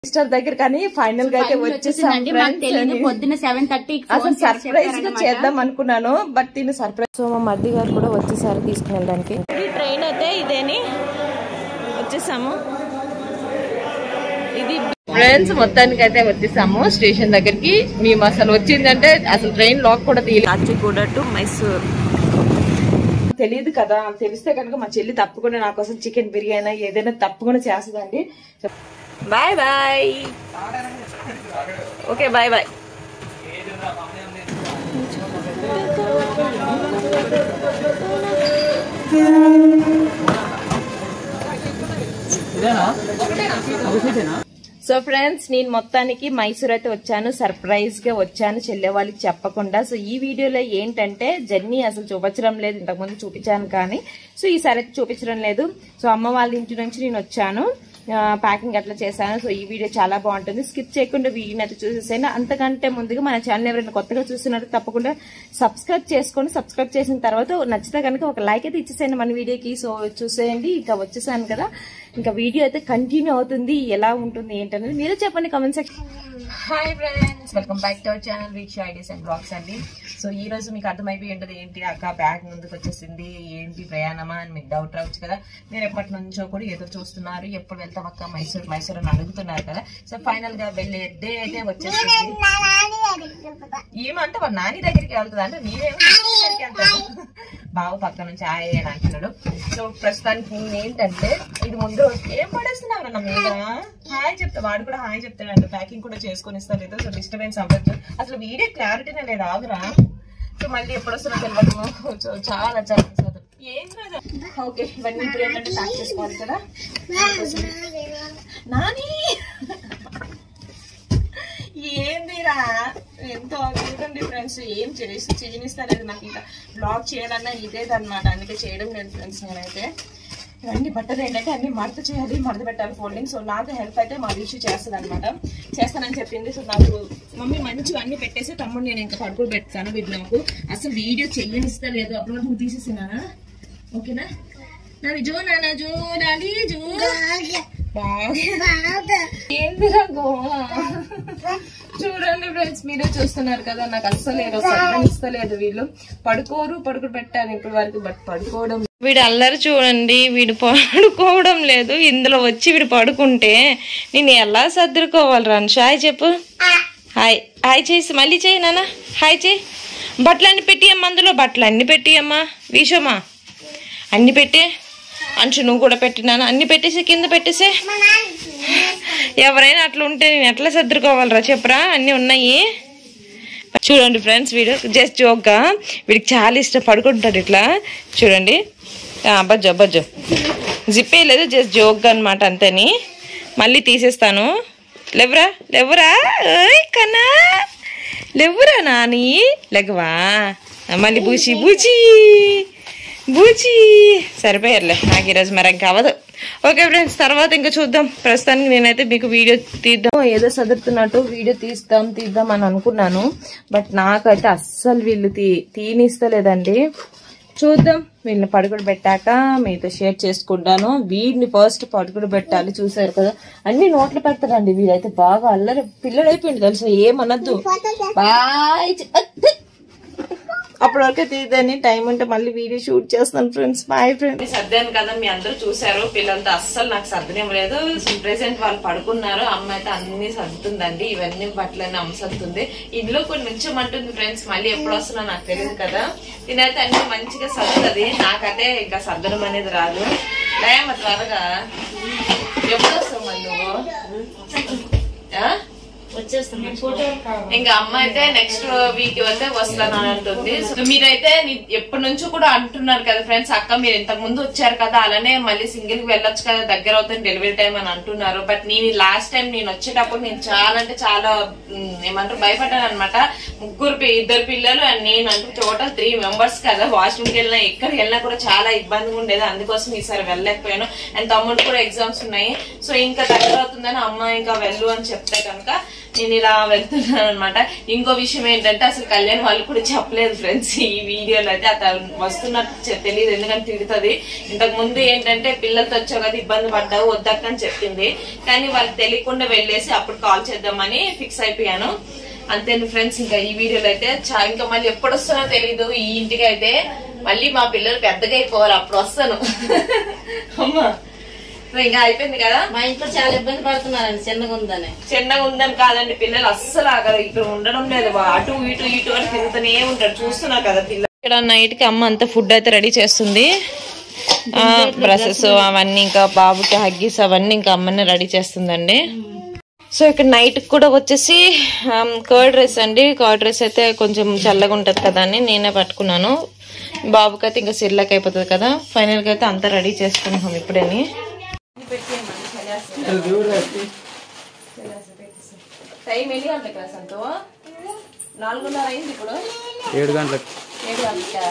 Sister దగ్గర కానీ final గా అయితే Final వచ్చేసాం వచ్చేసిందండి మాకు friends తెలియదు అని. పొద్దున్న సెవెన్ థర్టీ అసలు సర్ప్రైజ్ గా చేద్దాం అనుకున్నాను బట్ దీని సర్ప్రైజ్ సో మా మడ్డి గారు కూడా వచ్చేసారు తీసుకుని వెళ్ళడానికి ఈ ట్రైన్ అయితే ఇదేని వచ్చేసాము ఇది ఫ్రెండ్స్ మొత్తానికి అయితే వచ్చేసాము స్టేషన్ దగ్గరికి మేము అసలు వచ్చిందంటే అసలు ట్రైన్ లాక్ కూడా తీయలేదు కాచిగూడ టు మైసూర్ తెలియదు కదా తెలిస్తే కనుక మా చెల్లి తప్పకుండా నా కోసం చికెన్ బిర్యానీ ఏదైనా తప్పకుండా చేస్తుందండి bye bye okay bye bye so friends నేను మొత్తానికి మైసూర్ అయితే వచ్చాను సర్ప్రైజ్ గా వచ్చాను చెల్లె వాళ్ళకి చెప్పకుండా సో ఈ వీడియోలో ఏంటంటే జర్నీ అసలు చూపించడం లేదు ఇంతకుముందు చూపించాను కానీ సో ఈసారి అయితే చూపించడం లేదు సో అమ్మ వాళ్ళ ఇంటి నుంచి నేను వచ్చాను ప్యాకింగ్ అట్లా చేశాను సో ఈ వీడియో చాలా బాగుంటుంది స్కిప్ చేయకుండా వీడియోని అయితే చూసేసాను అంతకంటే ముందుగా మన ఛానల్ ఎవరైనా కొత్తగా చూస్తున్నట్టు తప్పకుండా సబ్స్క్రైబ్ చేసుకోండి సబ్స్క్రైబ్ చేసిన తర్వాత నచ్చితే కనుక ఒక లైక్ అయితే ఇచ్చేసేయండి మన వీడియోకి సో చూసేయండి ఇంకా వచ్చేసాను కదా ఇంకా వీడియో అయితే కంటిన్యూ అవుతుంది ఎలా ఉంటుంది ఏంటనేది మీరే చెప్పండి comment section hi friends welcome back to our channel reach ideas and blogs అండి సో ఈ రోజు మీకు అర్థమైపోయి ఉంటుంది ఏంటి అక్క బ్యాగ్ ముందుకు వచ్చేసింది ఏంటి ప్రయాణమా అని మీకు డౌట్ రావచ్చు కదా మీరు ఎప్పటి నుంచో కూడా ఎదురు చూస్తున్నారు ఎప్పుడు వెళ్తాం అక్క మైసూర్ మైసూర్ అని అడుగుతున్నారు కదా సో ఫైనల్ గా వెళ్ళే డే అయితే వచ్చేసింది ఏమంటే వాళ్ళ నాని దగ్గరికి వెళ్తుంది అంటే మీరేమో నాని దగ్గరికి వెళ్తారు బావ పక్క నుంచి ఆయ అని అంటున్నాడు సో ప్రస్తుతానికి నేను ఏంటంటే ఇది ముందు ఏం పడేస్తున్నావు అన్న మీద హాయ్ చెప్తా వాడు కూడా హాయ్ చెప్తాడంట ప్యాకింగ్ కూడా చేసుకొని ఇస్తా లేదు సో డిస్టర్బెన్స్ అవ్వద్దు అసలు వీడియో క్లారిటీనే లేదు ఆగురా సో మళ్ళీ ఎప్పుడు వస్తున్నా తెలియదు సో చాలా చాలా miss అవుతుంది. ఏం రాదు ఓకే ఇవన్నీ ఇప్పుడు ఏంటంటే ప్యాక్ చేసుకోవాలి కదా నాని ఏందిరా ఎంతో చూడండి ఫ్రెండ్స్ ఏం చేసి చేయనిస్తలేదు నాకు ఇంకా బ్లాగ్ చేయాలన్నా ఇదేదన్నమాట అందుకే చేయడం లేదు ఫ్రెండ్స్ నేనైతే ఇవన్నీ బట్టలు ఏంటంటే అన్ని మడత చేయాలి మడత పెట్టాలి ఫోల్డింగ్ సో నాకు హెల్ప్ అయితే మా విషయం చేస్తుంది అనమాట చేస్తానని చెప్పింది సో నాకు మమ్మీ మంచిగా అన్ని పెట్టేసి తమ్ముడు నేను ఇంకా పడుకో పెడతాను వీటి నాకు అసలు వీడియో చెయ్యనిస్తా లేదు అప్పుడు వరకు నువ్వు తీసేసినానా ఓకేనా నాది జో నాన్న జో డాడీ జో బాగా ఏందిరా గోవా చూడండి ఫ్రెండ్స్ మీరే చూస్తున్నారు కదా నాకు అస్సలు ఏదో ఇస్తలేదు వీళ్ళు పడుకోరు పడుకుని పెట్టాను ఇప్పటి వరకు బట్ పడుకోవడం వీడు అల్లరి చూడండి వీడు పడుకోవడం లేదు ఇందులో వచ్చి వీడు పడుకుంటే నేను ఎలా సర్దుకోవాలి రాను హాయ్ చెప్పు హాయ్ హాయ్ చేసి మళ్ళీ చేయి నాన్న హాయ్ చేయి బట్టలు అన్ని పెట్టియమ్మా అందులో బట్టలు అన్ని పెట్టియమ్మా వీషమ్మా అన్ని పెట్టే అంచు నువ్వు కూడా పెట్టినాను అన్ని పెట్టేసి కింద పెట్టేసే ఎవరైనా అట్లా ఉంటే నేను ఎట్లా సర్దుకోవాలరా చెప్పరా అన్నీ ఉన్నాయి చూడండి ఫ్రెండ్స్ వీడు జస్ట్ జోక్గా వీడికి చాలా ఇష్టం పడుకుంటాడు ఇట్లా చూడండి ఆ, బజ్జో బజ్జో జిప్పే లేదు జస్ట్ జోక్గా అనమాట అంతని మళ్ళీ తీసేస్తాను లేవురా లేవురా ఓయ్ కన్నా లేవురా నాని లేకవా ఆ, మళ్ళీ బూచి బూచి బూచి సరిపోయారులే నాకు ఈరోజు మరి ఇంకా అవ్వదు ఓకే ఫ్రెండ్స్ తర్వాత ఇంకా చూద్దాం ప్రస్తుతానికి నేనైతే మీకు వీడియో తీద్దాం ఏదో చదువుతున్నట్టు వీడియో తీస్తాం తీద్దాం అని అనుకున్నాను బట్ నాకైతే అస్సలు వీళ్ళు తీ తీనిస్తలేదండి చూద్దాం వీళ్ళని పడుకుడు పెట్టాక మీతో షేర్ చేసుకుంటాను వీడిని ఫస్ట్ పడుకుడు పెట్టాలి చూసారు కదా అన్ని నోట్లు పెడతారండి వీడైతే బాగా అల్లరి పిల్లడు అయిపోయింది తెలుసా ఏమనద్దు బాయ్ చె- అత్తే. అప్పటి వరకు తీద్దని టైం ఉంటే మళ్ళీ వీడియో షూట్ చేస్తాను ఫ్రెండ్స్ బాయ్ ఫ్రెండ్స్ సర్దాను కదా మీ అందరూ చూసారు పిల్లలతో అస్సలు నాకు సర్దనేం లేదు ప్రెసెంట్ వాళ్ళు పడుకున్నారు అమ్మ అయితే అన్ని సర్దుతుందండి ఇవన్నీ బట్టలన్నీ అమ్మ సర్దుతుంది ఇంట్లో కొన్ని నుంచోమంటుంది ఫ్రెండ్స్ మళ్ళీ ఎప్పుడు వస్తున్నా నాకు తెలియదు కదా నేనైతే అన్ని మంచిగా సర్దుతుంది నాకైతే ఇంకా సర్దడం అనేది రాదు లేమ త్వరగా ఎప్పుడు వస్తావు మళ్ళీ నువ్వు ఆ? ఇంకా అమ్మ అయితే నెక్స్ట్ వీక్ అయితే వస్తాను అని అంటుంది సో మీరైతే ని- ఎప్పటి నుంచో కూడా అంటున్నారు కదా ఫ్రెండ్స్ అక్క మీరు ఇంతకు ముందు వచ్చారు కదా అలానే మళ్ళీ సింగిల్ కి వెళ్ళొచ్చు కదా దగ్గర అవుతుంది డెలివరీ టైం అని అంటున్నారు బట్ నేను లాస్ట్ టైం నేను వచ్చేటప్పుడు నేను చాలా అంటే చాలా ఉమ్, ఏమంటారు భయపడ్డాను అనమాట ముగ్గురు పి- ఇద్దరు పిల్లలు అండ్ నేను అంటే టోటల్ త్రీ మెంబర్స్ కదా వాష్రూమ్కి వెళ్ళినా ఎక్కడికి వెళ్ళినా కూడా చాలా ఇబ్బందిగా ఉండేది అందుకోసం ఈసారి వెళ్ళలేకపోయాను అండ్ తమ్ముడు కూడా ఎగ్జామ్స్ ఉన్నాయి సో ఇంకా దగ్గర అవుతుందని అమ్మ ఇంకా వెళ్ళు అని చెప్తే కనుక నేను ఇలా వెళ్తున్నాను అనమాట ఇంకో విషయం ఏంటంటే అసలు కళ్యాణ్ వాళ్ళు కూడా చెప్పలేదు ఫ్రెండ్స్ ఈ వీడియోలో అయితే అతను వస్తున్నట్టు చె- తెలియదు ఎందుకంటే తిడుతుంది ఇంతకు ముందు ఏంటంటే పిల్లలతో వచ్చావు కదా ఇబ్బంది పడ్డావు వద్దక్కని చెప్పింది కానీ వాళ్ళకి తెలియకుండా వెళ్ళేసి అప్పుడు కాల్ చేద్దామని ఫిక్స్ అయిపోయాను అంతే ఫ్రెండ్స్ ఇంకా ఈ వీడియోలో అయితే చా- ఇంకా మళ్ళీ ఎప్పుడు వస్తానో తెలీదు ఈ ఇంటికి అయితే మళ్ళీ మా పిల్లలు పెద్దగా అయిపోవాలి అప్పుడు వస్తాను అమ్మా సో ఇంకా అయిపోయింది కదా మా ఇంట్లో చాలా ఇబ్బంది పడుతున్నారండి చిన్నగా ఉందని చిన్నగా ఉందని కాదండి పిల్లలు అస్సలు ఆగరు ఇక్కడ ఉండడం లేదు వా- అటు ఇటు ఇటు అని తిరుగుతూనే ఉంటారు చూస్తున్నారు కదా పిల్లలు ఇక్కడ నైట్ కి అమ్మ అంతా ఫుడ్ అయితే రెడీ చేస్తుంది బ్రషెస్ అవన్నీ ఇంకా బాబుకి హగ్గీస్ అవన్నీ ఇంకా అమ్మనే రెడీ చేస్తుందండి సో ఇక్కడ నైట్ కూడా వచ్చేసి కర్డ్ రైస్ అండి కర్డ్ రైస్ అయితే కొంచెం చల్లగా ఉంటది కదా అని నేనే పట్టుకున్నాను బాబుకి అయితే ఇంకా సిర్లకి అయిపోతుంది కదా ఫైనల్ గా అయితే అంతా రెడీ చేసుకుంటున్నాం ఇప్పుడేని టైం ఎన్ని గంటలకు రా సంతో నాలుగున్నర అయింది ఇప్పుడు ఏడు గంటలకు ఏడు గంటలకా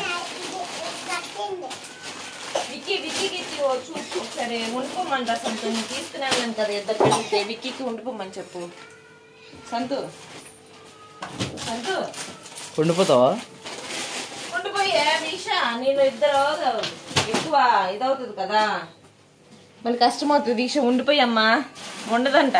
విక్కీ విక్కీకి ఇచ్చి ఓ చూసి ఒకసారి ఉండిపోమంటా సంతు నేను తీసుకున్నాను కదా ఇద్దరు పెడితే విక్కీకి ఉండిపోమని చెప్పు సంతు సంతు ఉండిపోతావా ఉండిపోయే నిషా నేను ఇద్దరు ఎక్కువ ఇదవుతుంది కదా మళ్ళీ కష్టం అవుతుంది దీక్ష ఉండిపోయి అమ్మా ఉండదంట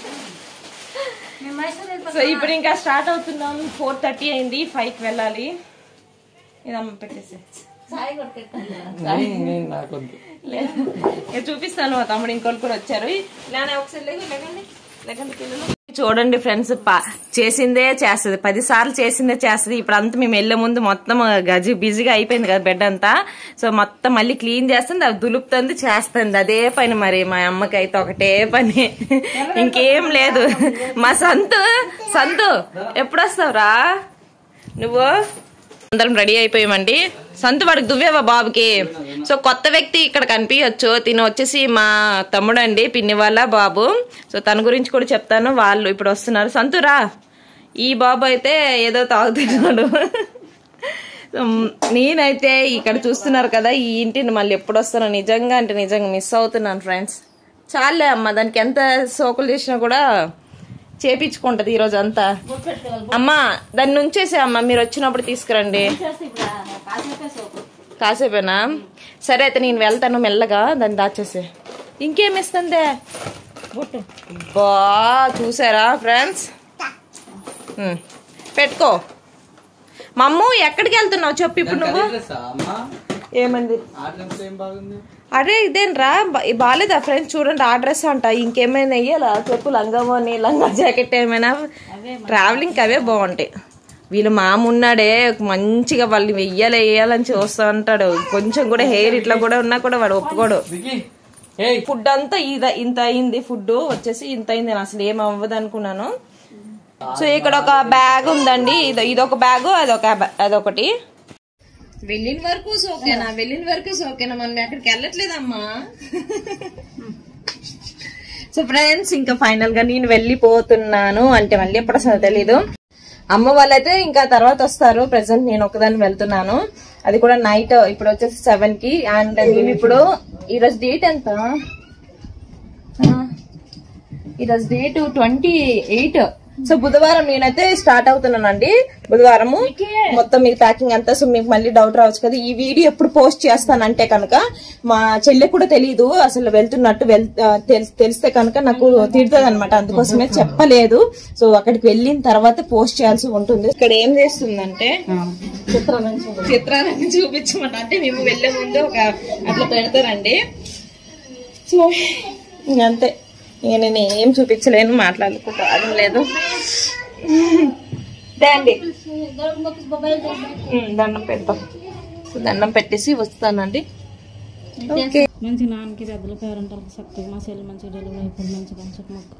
సో ఇప్పుడు ఇంకా స్టార్ట్ అవుతున్నాం ఫోర్ థర్టీ అయింది ఫైవ్ కి వెళ్ళాలి ఇదమ్మ పెట్టేసి సాయి కొట్టుకెట్టాను నాకొద్దు లేదు. ఇక చూపిస్తాను మా తమ్ముడు ఇంకోళ్ళు కూడా వచ్చారు లేనే ఒకసారి లేగు లేకండి లేకండి పిల్లలు చూడండి ఫ్రెండ్స్ చేసిందే చేస్తుంది పది సార్లు చేసిందే చేస్తుంది ఇప్పుడు అంతా మేము వెళ్ళే ముందు మొత్తం గజి బిజీగా అయిపోయింది కదా బెడ్ అంతా సో మొత్తం మళ్ళీ క్లీన్ చేస్తుంది అది దులుపుతుంది చేస్తుంది అదే పని మరి మా అమ్మకి అయితే ఒకటే పని ఇంకేం లేదు మా సంతు సంతు ఎప్పుడు వస్తావురా నువ్వు అందరం రెడీ అయిపోయామండి సంతు వాడికి దువ్వేవా బాబుకి సో కొత్త వ్యక్తి ఇక్కడ కనిపించచ్చు తిను వచ్చేసి మా తమ్ముడు అండి పిన్ని వాళ్ళ బాబు సో తన గురించి కూడా చెప్తాను వాళ్ళు ఇప్పుడు వస్తున్నారు సంతురా ఈ బాబు అయితే ఏదో తాగుతున్నాడు సో, నేనైతే ఇక్కడ చూస్తున్నారు కదా ఈ ఇంటిని మళ్ళీ ఎప్పుడు వస్తానో నిజంగా అంటే నిజంగా మిస్ అవుతున్నాను ఫ్రెండ్స్ చాలే అమ్మ దానికి ఎంత సోకులు చేసినా కూడా చేపించుకుంటది ఈ రోజు అంతా అమ్మా దాన్ని ఉంచేసే అమ్మ మీరు వచ్చినప్పుడు తీసుకురండి చేస్తే ఇప్పుడు కాసేపే సోపు కాసేపేనా సరే అయితే నేను వెళ్తాను మెల్లగా దాన్ని దాచేసి ఇంకేం ఇస్తుందే బా చూసారా ఫ్రెండ్స్ ఉమ్, పెట్టుకో మమ్ము ఎక్కడికి వెళ్తున్నావు చెప్పు ఇప్పుడు నువ్వు అమ్మా ఏమంది ఆ డ్రెస్ ఏం బాగుంది అరే ఇదేంరా బా- ఈ బాగాలేదా ఫ్రెండ్స్ చూడండి ఆ డ్రెస్ అంట ఇంకేమైనా వెయ్యాలా చెప్పు లంగామోని లంగా జాకెట్ ఏమైనా ట్రావెలింగ్ అవే బాగుంటాయి వీళ్ళు మామ ఉన్నాడే మంచిగా వాళ్ళు వెయ్యాలి వేయాలని చూస్తా ఉంటాడు కొంచెం కూడా హెయిర్ ఇట్లా కూడా ఉన్నా కూడా వాడు ఒప్పుకోడు దిగి ఏయ్ ఫుడ్ అంతా ఇద ఇంత అయింది ఫుడ్ వచ్చేసి ఇంత అయింది నేను అసలు ఏం అవ్వదు అనుకున్నాను సో ఇక్కడ ఒక బ్యాగ్ ఉందండి ఇది ఇదొక బ్యాగ్ అదొక బ్యా- అదొకటి వెళ్ళిన వరకు సోకేనా వెళ్ళిన వరకు సోకేనా మనం ఎక్కడికి వెళ్ళట్లేదమ్మా సో ఫ్రెండ్స్ ఇంకా ఫైనల్ గా నేను వెళ్ళిపోతున్నాను అంటే మళ్ళీ ఎప్పుడు వస్తుందో తెలీదు అమ్మ వాళ్ళైతే ఇంకా తర్వాత వస్తారు ప్రెసెంట్ నేను ఒకదాన్ని వెళ్తున్నాను అది కూడా నైట్ ఇప్పుడు వచ్చేసి సెవెన్ కి అండ్ మేము ఇప్పుడు ఈరోజు డేట్ ఎంత ఆ, ఈరోజు డేట్ ట్వంటీ ఎయిట్ సో బుధవారం నేనైతే స్టార్ట్ అవుతున్నానండి బుధవారము మొత్తం మీ ప్యాకింగ్ అంతా సో మీకు మళ్ళీ డౌట్ రావచ్చు కదా ఈ వీడియో ఎప్పుడు పోస్ట్ చేస్తానంటే కనుక మా చెల్లె కూడా తెలియదు అసలు వెళ్తున్నట్టు వెల్ ఆ, తెల్- తెలిస్తే కనుక నాకు తిడుతుంది అనమాట అందుకోసమే చెప్పలేదు సో అక్కడికి వెళ్ళిన తర్వాత పోస్ట్ చేయాల్సి ఉంటుంది ఇక్కడ ఏం చేస్తుందంటే చిత్రాన్ని చూపించమంట అంటే మేము వెళ్లే ముందు ఒక అట్లా పెడతారండి సో ఇంక అంతే ఇక నేను ఏం చూపించలేను మాట్లాడుకోవడం లేదు అండి దండం పెడతాం సో దండం పెట్టేసి వస్తానండి ఓకే మంచి నాన్నకి పెద్దల పేరెంటాలకు శక్తి మా చెల్లి మంచి డెలివరీ అయిపోయింది మంచి మంచి మొక్క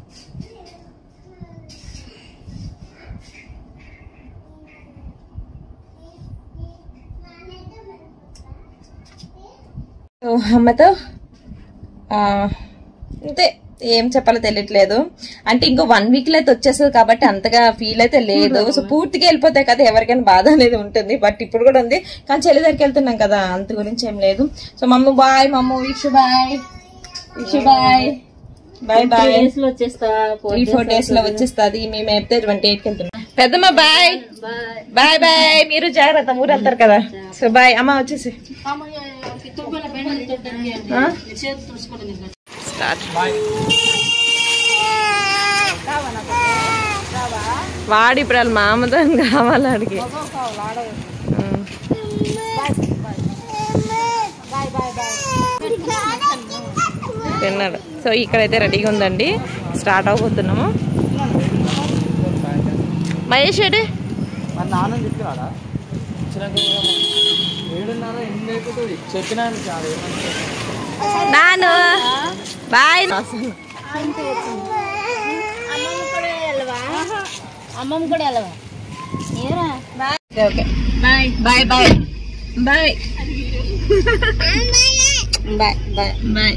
సో అమ్మతో ఆ, అంతే ఏం చెప్పాలో తెలియట్లేదు అంటే ఇంకో వన్ వీక్ లో అయితే వచ్చేస్తుంది కాబట్టి అంతగా ఫీల్ అయితే లేదు సో పూర్తిగా వెళ్ళిపోతాయి కదా ఎవరికైనా బాధ అనేది ఉంటుంది బట్ ఇప్పుడు కూడా ఉంది కానీ చెల్లి దగ్గరికి వెళ్తున్నాం కదా అంత గురించి ఏం లేదు సో మమ్మ బాయ్ మమ్మ Veeksha bye Veeksha bye bye bye days లో వచ్చేస్తా త్రీ ఫోర్ డేస్ లో వచ్చేస్తుంది మేము అయితే ట్వంటీ ఎయిట్ కి వెళ్తున్నాం పెద్దమ్మ బాయ్ బాయ్ బాయ్ మీరు జాగ్రత్త ఊరు వెళ్తారు కదా సో బాయ్ అమ్మ వచ్చేసి స్టార్ట్ వాడి ఇప్పుడు వాళ్ళ మామతో కావాలి అడిగి తిన్నాడు సో ఇక్కడైతే రెడీగా ఉందండి స్టార్ట్ అవబోతున్నాము మహేష్ ఏడి మా నాన్న చెప్పినాడా వచ్చినాక ఏడున్నారా ఎన్ని లేకపోతే చెప్పినాను చాలా నాను బాయ్ అమ్మమ్మ కూడా వెళ్ళవా ఏరా okay bye bye bye bye bye bye bye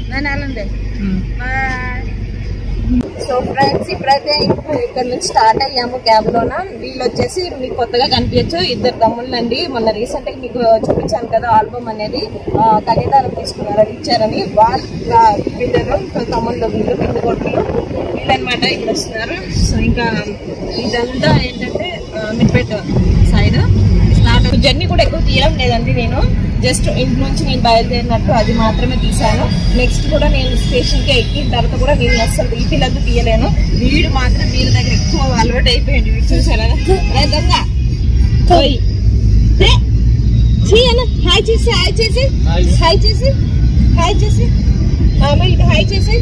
so friends ఇప్పుడైతే ఇక్కడ నుంచి స్టార్ట్ అయ్యాము క్యాబ్ లోన వీళ్ళు వచ్చేసి మీకు కొత్తగా కనిపించచ్చు ఇద్దరు తమ్ముళ్ళండి మొన్న రీసెంట్ గా మీకు చూపించాను కదా ఆల్బమ్ అనేది ఆ, కన్యాదానం తీసుకున్నారు అది ఇచ్చారని వాళ్ళు ఆ, వీళ్ళరు సో తమ్ముళ్ళు వీళ్ళు రెండు కొట్లు వీళ్ళనమాట ఇక్కడ వస్తున్నారు సో ఇంకా ఇదంతా ఏంటంటే మిడ్పేట సైడ్ స్టార్ట్ జర్నీ కూడా ఎక్కువ తీయడం లేదండి నేను జస్ట్ ఇంటి నుంచి నేను బయలుదేరినట్టు అది మాత్రమే తీసాను నెక్స్ట్ కూడా నేను స్టేషన్ కి ఎక్కిన తర్వాత కూడా నేను అసలు ఈ పిల్లలు తీయలేను వీడు మాత్రం వీళ్ళ దగ్గర ఎక్కువ అలవాటు అయిపోయింది వీడు చూసారా రే దొంగ ఓయ్. రే. చీ అన్న హాయ్ చేసి హాయ్ చేసి హాయ్ చేసి హాయ్ చేసి మామూలుగా హాయ్ చేసి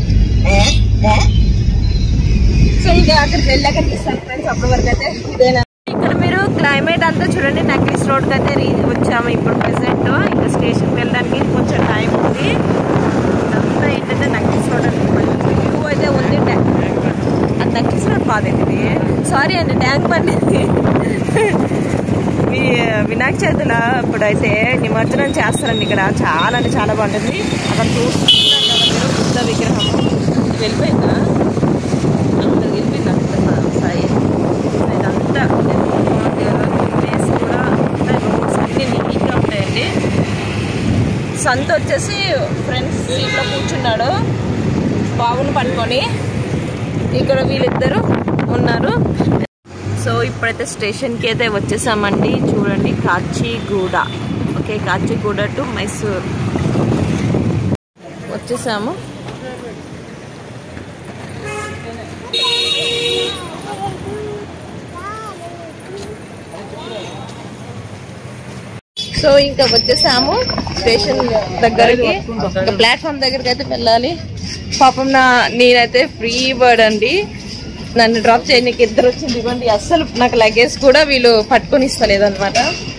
సో ఇంకా అక్కడికి వెళ్ళాక తీస్తాను ఫ్రెండ్స్ అప్పటి వరకు అయితే ఇదేనా ఇక్కడ మీరు క్లైమేట్ అంతా చూడండి నక్లీస్ రోడ్ కి అయితే రీ- వచ్చాము ఇప్పుడు ప్రెసెంట్ ఇంకా స్టేషన్ వెళ్ళడానికి కొంచెం టైం ఉంది ఇదంతా ఏంటంటే నక్లీస్ రోడ్ అని వ్యూ అయితే ఉంది ట్యాంక్ అది నక్లీస్ రోడ్ కాదండి ఇది సారీ అండి ట్యాంక్ బండి ఇది. మీ వినాయక చవితిలో ఇప్పుడైతే నిమజ్జనం చేస్తారండి ఇక్కడ చాలా అంటే చాలా బాగుంటుంది అక్కడ చూస్తున్నారు కదా మీరు బుద్ధ విగ్రహం వెళ్ళిపోయిందా అంత వెళ్ళిపోయింది అంత సాయి ఇదంతా ప్లేస్ కూడా రోడ్స్ అన్ని నీట్గా ఉంటాయండి సంత వచ్చేసి ఫ్రెండ్స్ సీట్లో కూర్చున్నాడు బాబుని పట్టుకొని ఇక్కడ వీళ్ళిద్దరు ఉన్నారు సో ఇప్పుడైతే స్టేషన్కి అయితే వచ్చేసామండి చూడండి కాచిగూడ ఓకే కాచిగూడ టు మైసూర్ వచ్చేసాము సో ఇంకా వచ్చేసాము స్టేషన్ దగ్గరికి ఇంకా ప్లాట్ఫామ్ దగ్గరికి అయితే వెళ్ళాలి పాపం నా నేనైతే ఫ్రీ బర్డ్ అండి నన్ను డ్రాప్ చేయడానికి ఇద్దరు వచ్చింది ఇవ్వండి అస్సలు నాకు లగేజ్ కూడా వీళ్ళు పట్టుకొని ఇస్తలేదు అనమాట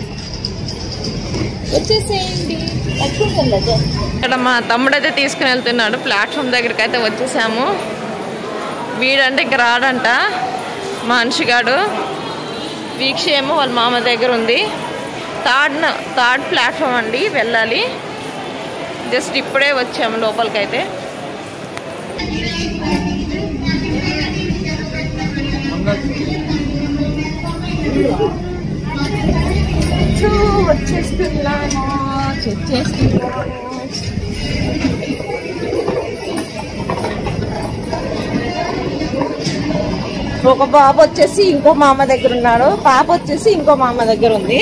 వచ్చేసేయండి పట్టుకుంటుంది ఇక్కడ మా తమ్ముడు అయితే తీసుకుని వెళ్తున్నాడు ప్లాట్ఫామ్ దగ్గరికి అయితే వచ్చేసాము వీడంటే ఇంక రాడంట మా అంశిగాడు వీక్ష ఏమో వాళ్ళ మామ దగ్గర ఉంది థర్డ్ థర్డ్ ప్లాట్ఫామ్ అండి వెళ్ళాలి జస్ట్ ఇప్పుడే వచ్చాము లోపలికైతే చూ, వచ్చేస్తున్నాము వచ్చేస్తున్నాము ఒక బాబు వచ్చేసి ఇంకో మామ దగ్గర ఉన్నాడు పాప వచ్చేసి ఇంకో మామ దగ్గర ఉంది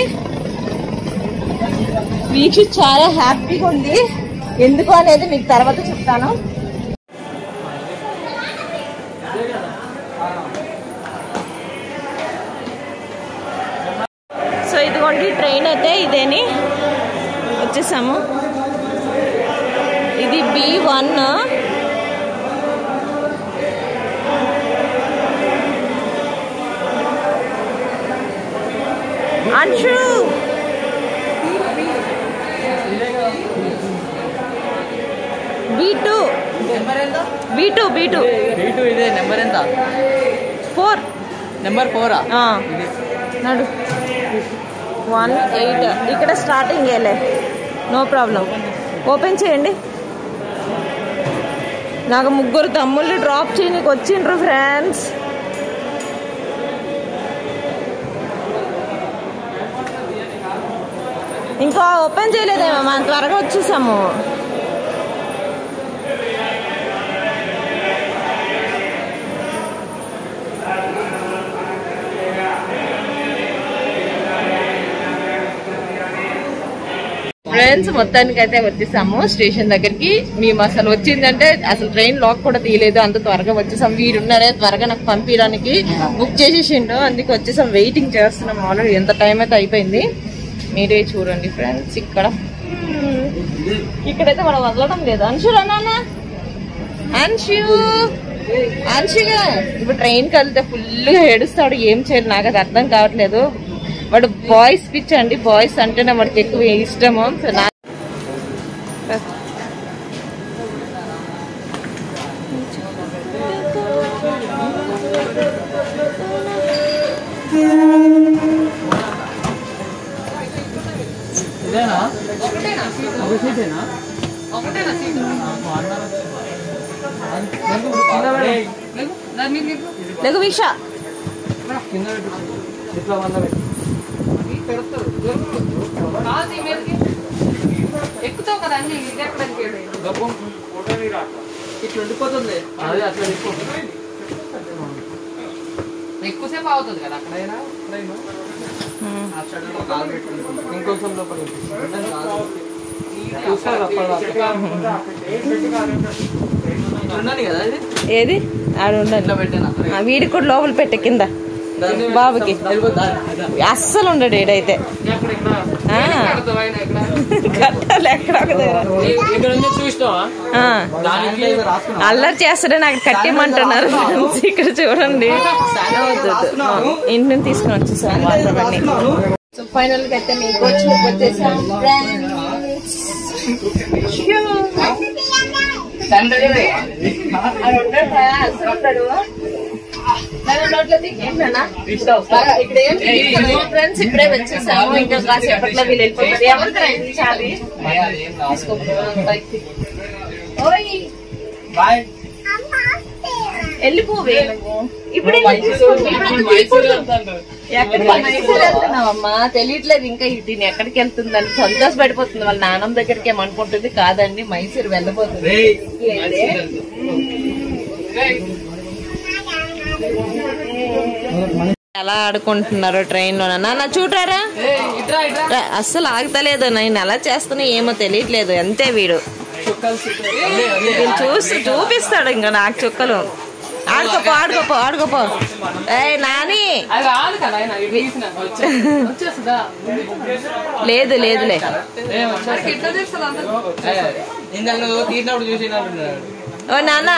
వీక్ష చాలా హ్యాపీగా ఉంది ఎందుకు అనేది మీకు తర్వాత చెప్తాను సో ఇదిగోండి ట్రైన్ అయితే ఇదేని వచ్చేసాము ఇది B one Anshu B two number ఎంత B two B two eight ఇదే నెంబర్ ఎంత ఫోర్ నెంబర్ ఫోరా ఇది నడు వన్ ఎయిట్ ఇక్కడ స్టార్టింగ్ ఏలే నో ప్రాబ్లం ఓపెన్ చేయండి నాకు ముగ్గురు తమ్ముళ్ళు డ్రాప్ చేయడానికి వచ్చిండ్రు ఫ్రెండ్స్ ఇంకా ఓపెన్ చేయలేదేమో మనం త్వరగా వచ్చేసాము ఫ్రెండ్స్ మొత్తానికి అయితే వచ్చేసాము స్టేషన్ దగ్గరికి మేము అసలు వచ్చిందంటే అసలు ట్రైన్ లాక్ కూడా తీయలేదు అంత త్వరగా వచ్చేసాం వీడున్నారే త్వరగా నాకు పంపించడానికి బుక్ చేసేసిండు అందుకే వచ్చేసాం వెయిటింగ్ చేస్తున్నాం ఆల్రెడీ ఎంత టైం అయితే అయిపోయింది మీరే చూడండి ఫ్రెండ్స్ ఇక్కడ ఇక్కడైతే మనం వదలడం లేదు అంశు నాన్న అంశు అంశుగా ఇప్పుడు ట్రైన్ కి వెళ్తే ఫుల్ గా ఏడుస్తాడు ఏం చేయాలి నాకు అది అర్థం కావట్లేదు వాడు బాయ్స్ పిచ్ అండి బాయ్స్ అంటేనే వాడికి ఎక్కువ ఇష్టము సో నా ఇదేనా ఒక సీటేనా లఘు వీక్ష కింద పెట్టు ఇట్లా వంద పెట్టు ఎక్కుతావు కదా అన్ని గప్పు. ఇట్లా ఉండిపోతుంది అదే అట్లా ఎక్కువ ఎక్కువసేపు అవుతుంది కదా అక్కడ ఇంకోసం లోపల చూసారు ఉండాలి కదా ఇది ఏది ఆడు ఉండండి ఇట్లా పెట్టాను ఆ, వీడికి కూడా లోపల పెట్టే కింద బాబుకి అస్సలు ఉండడు ఈడైతే ఆ. కట్టాలి ఎక్కడ ఒక దగ్గర. ఇక్కడ ఉంది చూసినావా ఆ. దానికి రాసుకున్నా అల్లరి చేస్తాడని అక్కడ కట్టిమంటున్నారు friends. ఇక్కడ చూడండి వద్దు, వద్దు. ఆ, ఇంటి నుంచి తీసుకుని వచ్చేసాం వాటర్ అన్ని సో ఫైనల్ గా అయితే మీకు వచ్చి వచ్చేసాం ఫ్రెండ్స్ ఇప్పుడే వచ్చేసాము ఇంకా కాసేపట్లో వీళ్ళు వెళ్ళిపోతారు ఎవరు గ్రహించాలి తీసుకో పైకి. ఓయ్ బాయ్ వెళ్ళిపోవే నువ్వు. ఇప్పుడు ఎక్కడికి మైసూర్ వెళ్తున్నావమ్మా తెలియట్లేదు ఇంకా ఇది దీన్ని ఎక్కడికి వెళ్తుందని సంతోషపడిపోతుంది వాళ్ళ నాన్నమ్మ దగ్గరికి ఏమనుకుంటుంది కాదండి మైసూర్ వెళ్ళబోతుంది ఏంటి? ఎలా ఆడుకుంటున్నారో ట్రైన్ లో నాన్న చూడరా రా, అస్సలు ఆగుతలేదు నేను ఎలా చేస్తున్నా ఏమో తెలియట్లేదు అంతే వీడు వీడు చూసి చూపిస్తాడు ఇంకా నాకు చుక్కలు ఆడుకోపో ఆడుకోపో ఆడుకోపో ఏయ్ నాని అది కాదు కదా ఆయన ఇటు తీసిన వచ్చేస్తుందా లేదు లేదులే ఇందాక తీసినప్పుడు చూసినట్టున్నాడు ఓ నాన్న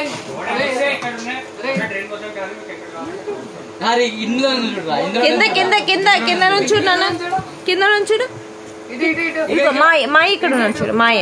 అరే ఇందులో ఉంది చూడరా ఇందులో కింద కింద కింద కింద నుంచి చూడు నాన్న కింద నుంచి చూడు ఇదిగో మాయ మాయ ఇక్కడ ఉన్నాడు చూడు మాయ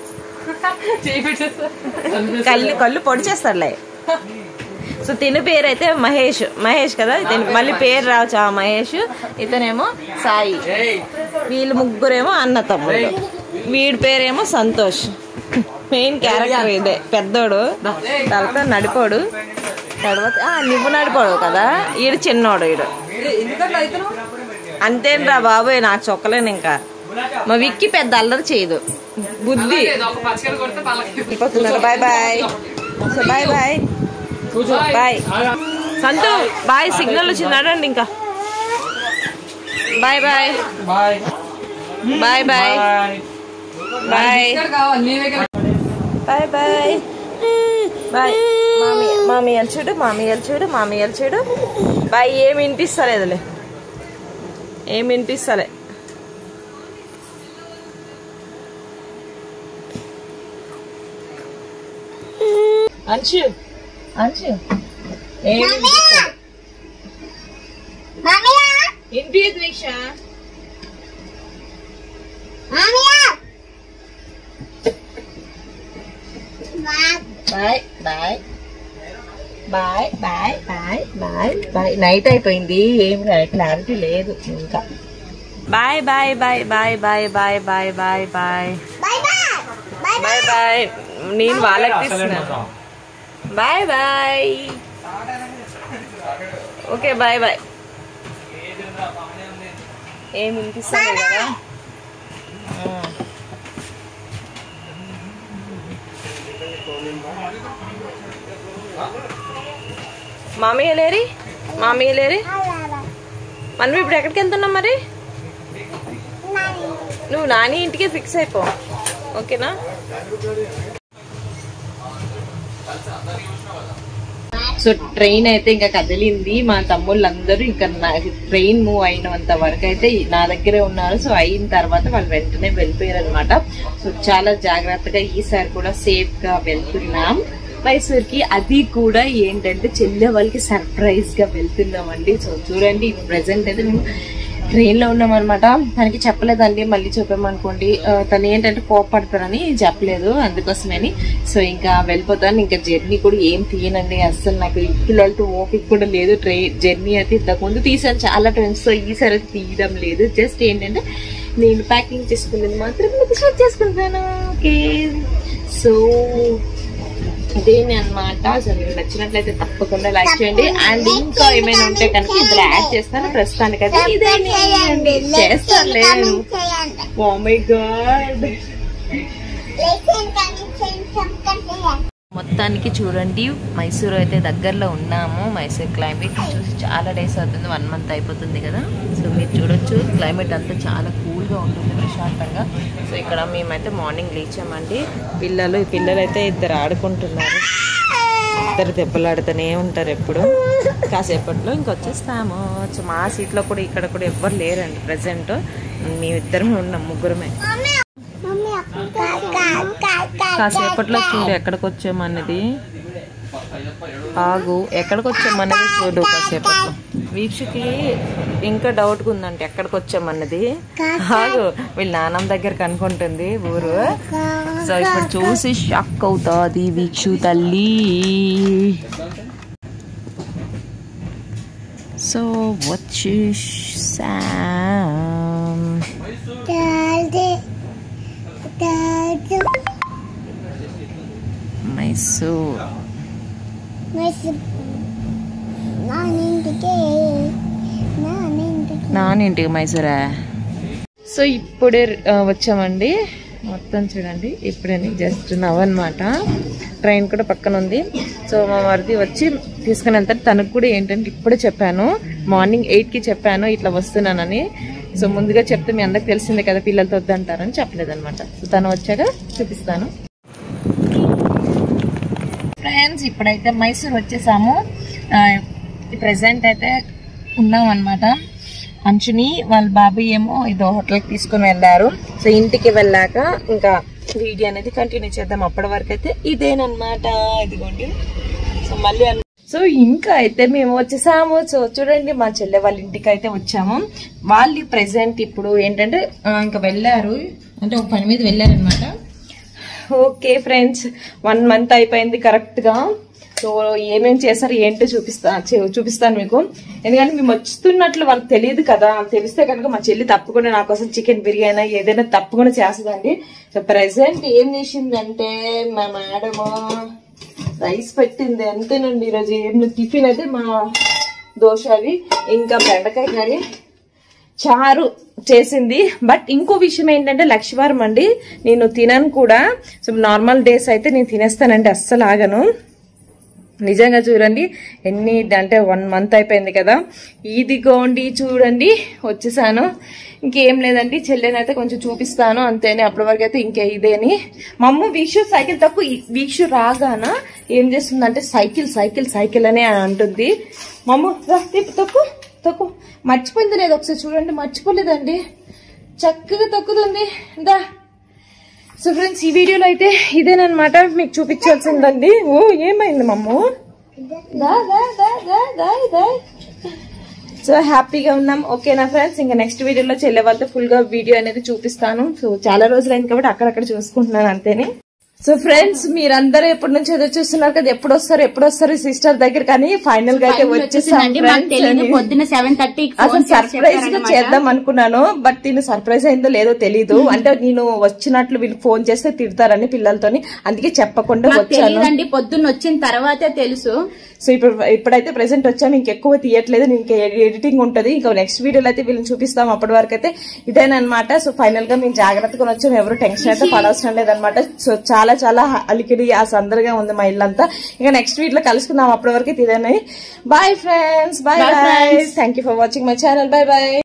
కళ్ళు కళ్ళు పొడి చేస్తాడులే సో తిని పేరు అయితే మహేష్ మహేష్ కదా ఇతని మళ్ళీ పేరు రావచ్చు ఆ మహేష్ ఇతనేమో సాయి ఏయ్ వీళ్ళు ముగ్గురేమో అన్న తమ్ముడు వీడి పేరేమో సంతోష్ మెయిన్ క్యారెక్టర్ ఇదే పెద్దోడు తర్వాత నడిపోడు తర్వాత ఆ, నువ్వు నడిపోడు కదా ఈడు చిన్నోడు ఈడు అంతేనరా బాబోయ్ నాకు చొక్కలేను ఇంకా మా విక్కి పెద్ద అల్లరి చేయదు బుద్ధి వెళ్ళిపోతున్నారు bye bye so bye bye bye Santu bye signal వచ్చింది నడండి ఇంకా bye bye bye bye bye bye bye bye bye మామీ మామీ అని చూడు మామీ అని చూడు మామీ అని చూడు బాయ్ ఏమి వినిపిస్తలేదులే ఏమి వినిపిస్తలే అంశు అంశు ఏమి వినిపిస్తలే వినిపించదు Deeksha bye bye bye bye bye bye bye night అయిపోయింది ఏం క్లారిటీ లేదు ఇంకా bye bye bye bye bye bye bye bye bye bye bye నేను వాళ్ళకి తీస్తున్నా bye bye okay bye bye ఏం వినిపిస్తుంది కదా ఆ. మామయ్య లేరి మామయ్య లేరి మనం ఇప్పుడు ఎక్కడికి వెళ్తున్నాం మరి నువ్వు నాని ఇంటికే ఫిక్స్ అయిపో ఓకేనా సో ట్రైన్ అయితే ఇంకా కదిలింది మా తమ్ముళ్ళందరూ ఇంకా ట్రైన్ మూవ్ అయినంత వరకు అయితే నా దగ్గరే ఉన్నారు సో అయిన తర్వాత వాళ్ళు వెంటనే వెళ్ళిపోయారు అనమాట సో చాలా జాగ్రత్తగా ఈసారి కూడా సేఫ్ గా వెళ్తున్నాం మైసూర్కి అది కూడా ఏంటంటే చెల్లె వాళ్ళకి సర్ప్రైజ్ గా వెళ్తున్నామండి సో చూడండి ప్రెసెంట్ అయితే మేము ట్రైన్ లో ఉన్నాం అనమాట తనకి చెప్పలేదండి మళ్ళీ చెప్పామనుకోండి ఆ, తను ఏంటంటే కోపడతారని చెప్పలేదు అందుకోసమని సో ఇంకా వెళ్ళిపోతాను ఇంకా జర్నీ కూడా ఏం తీయనండి అస్సలు నాకు పిల్లలతో ఓపిక కూడా లేదు ట్రైన్ జర్నీ అయితే ఇంతకుముందు తీసాను చాలా టైమ్స్ సో ఈసారి అయితే తీయడం లేదు జస్ట్ ఏంటంటే నేను ప్యాకింగ్ చేసుకున్నది మాత్రం మీకు షేర్ చేసుకుంటాను ఓకే సో ఇదేని అనమాట సో మీకు నచ్చినట్లయితే తప్పకుండా లైక్ చేయండి అండ్ ఇంకా ఏమైనా ఉంటే కనుక ఇందులో యాడ్ చేస్తాను ప్రస్తుతానికైతే ఇదేని చేస్తాను లేదు ఓ మై గాడ్ మొత్తానికి చూడండి మైసూర్ అయితే దగ్గరలో ఉన్నాము మైసూర్ క్లైమేట్ చూసి చాలా డేస్ అవుతుంది వన్ మంత్ అయిపోతుంది కదా సో మీరు చూడొచ్చు క్లైమేట్ అంతా చాలా కూల్గా ఉంటుంది ప్రశాంతంగా సో ఇక్కడ మేమైతే మార్నింగ్ లేచామండి పిల్లలు ఈ పిల్లలు అయితే ఇద్దరు ఆడుకుంటున్నారు ఇద్దరు దెబ్బలాడుతూనే ఉంటారు ఎప్పుడు కాసేపట్లో ఇంకొచ్చేస్తాము సో మా సీట్లో కూడా ఇక్కడ కూడా ఎవ్వరు లేరండి ప్రజెంట్ మేమిద్దరమే ఉన్నాం ముగ్గురమే కాసేపట్లో చూడు ఎక్కడికి వచ్చామన్నది ఆగు ఎక్కడికి వచ్చామన్నది చూడు కాసేపట్లో వీక్షకి ఇంకా డౌట్గా ఉందంటే ఎక్కడికి వచ్చామన్నది ఆగు వీళ్ళ నాన్నమ్మ దగ్గరికి అనుకుంటుంది ఊరు సో ఇప్పుడు చూసి షాక్ అవుతుంది వీక్షు తల్లి సో వచ్చేసాం మైసూర్ నానింటికి మైసూరా సో ఇప్పుడే ఆ, వచ్చామండి మొత్తం చూడండి ఇప్పుడే జస్ట్ నవ్ అనమాట ట్రైన్ కూడా పక్కన ఉంది సో మా మరిది వచ్చి తీసుకుని వెళ్తారు తనకు కూడా ఏంటంటే ఇప్పుడే చెప్పాను మార్నింగ్ ఎయిట్కి చెప్పాను ఇట్లా వస్తున్నానని సో ముందుగా చెప్తే మీ అందరికి తెలిసిందే కదా పిల్లలతో వద్దంటారని చెప్పలేదన్నమాట సో తను వచ్చాక చూపిస్తాను ఫ్రెండ్స్ ఇప్పుడైతే మైసూర్ వచ్చేసాము ప్రెసెంట్ అయితే ఉన్నాం అనమాట అంచుని వాళ్ళ బాబాయ్ ఏమో ఇదో హోటల్కి తీసుకుని వెళ్ళారు సో ఇంటికి వెళ్ళాక ఇంకా వీడియో అనేది కంటిన్యూ చేద్దాం అప్పటి వరకు అయితే ఇదేనమాట ఇదిగోండి సో మళ్ళీ అన్- సో ఇంకా అయితే మేము వచ్చేసాము సో చూడండి మా చెల్లె వాళ్ళ ఇంటికి అయితే వచ్చాము వాళ్ళు ప్రెసెంట్ ఇప్పుడు ఏంటంటే ఆ, ఇంకా వెళ్ళారు అంటే ఒక పని మీద వెళ్ళారనమాట ఓకే ఫ్రెండ్స్ వన్ మంత్ అయిపోయింది కరెక్ట్ గా సో ఏమేం చేశారు ఏంటో చూపిస్తా చూ- చూపిస్తాను మీకు ఎందుకంటే మేము వస్తున్నట్లు వాళ్ళకి తెలియదు కదా తెలిస్తే కనుక మా చెల్లి తప్పకుండా నా కోసం చికెన్ బిర్యానీ ఏదైనా తప్పకుండా చేస్తుందండి సో ప్రెసెంట్ ఏం చేసిందంటే మా మేడమ్ రైస్ పెట్టింది అంతేనండి ఈరోజు ఏం టిఫిన్ అయితే మా దోశ అవి ఇంకా బెండకాయ కర్రీ చారు చేసింది బట్ ఇంకో విషయం ఏంటంటే లక్ష్మీవారం అండి నేను తినను కూడా సో నార్మల్ డేస్ అయితే నేను తినేస్తానండి అస్సలు ఆగను నిజంగా చూడండి ఎన్ని అంటే వన్ మంత్ అయిపోయింది కదా ఇదిగోండి చూడండి వచ్చేసాను ఇంకేం లేదండి చెల్లెనైతే కొంచెం చూపిస్తాను అంతేనే అప్పటి వరకు అయితే ఇంకే ఇదేని మా అమ్మ వీక్షు సైకిల్ తక్కువ వీక్షు రాగాన ఏం చేస్తుందంటే సైకిల్ సైకిల్ సైకిల్ అనే అంటుంది మా అమ్మ రా తిప్పు తక్కువ తక్కువ మర్చిపోయింది లేదు ఒకసారి చూడండి మర్చిపోలేదండి చక్కగా తక్కుతుంది దా సో ఫ్రెండ్స్ ఈ వీడియోలో అయితే ఇదేనమాట మీకు చూపించాల్సిందండి ఓ ఏమైంది మమ్ము దా దా దా దా దా దా సో హ్యాపీగా ఉన్నాం ఓకేనా ఫ్రెండ్స్ ఇంకా నెక్స్ట్ వీడియోలో చెల్లె వాళ్ళతో ఫుల్ గా వీడియో అనేది చూపిస్తాను సో చాలా రోజులైంది కాబట్టి అక్కడక్కడ చూసుకుంటున్నాను అంతేనే సో ఫ్రెండ్స్ మీరందరూ ఎప్పటి నుంచి ఎదురు చూస్తున్నారు కదా ఎప్పుడు వస్తారు ఎప్పుడు వస్తారు సిస్టర్ దగ్గర కానీ ఫైనల్ గా అయితే వచ్చేసాం వచ్చేసిందండి మాకు తెలియదు friends. పొద్దున్న సెవెన్ థర్టీ అసలు సర్ప్రైజ్ గా చేద్దాం అనుకున్నాను బట్ దీని సర్ప్రైజ్ అయిందో లేదో తెలీదు అంటే నేను వచ్చినట్లు వీళ్ళు ఫోన్ చేస్తే తిడతారని పిల్లలతోని అందుకే చెప్పకుండా వచ్చాను తెలియదండి పొద్దున్న వచ్చిన తర్వాతే తెలుసు సో ఇప్పుడు ఇప్పుడైతే ప్రెసెంట్ వచ్చాము ఇంకెక్కువ తీయట్లేదు ఇంకా ఎడిటింగ్ ఉంటది ఇంకా నెక్స్ట్ వీడియోలో అయితే వీళ్ళని చూపిస్తాం అప్పటి వరకు అయితే ఇదేనమాట సో ఫైనల్ గా మేము జాగ్రత్తగా వచ్చాము ఎవరు టెన్షన్ అయితే పడవసరం లేదనమాట సో చాలా చాలా అలికిడి ఆ సందడిగా ఉంది మా ఇల్లంతా ఇంకా నెక్స్ట్ వీడియోలో కలుసుకుందాం అప్పటి వరకు అయితే ఇదేనాయి bye friends bye bye thank you for watching my channel bye bye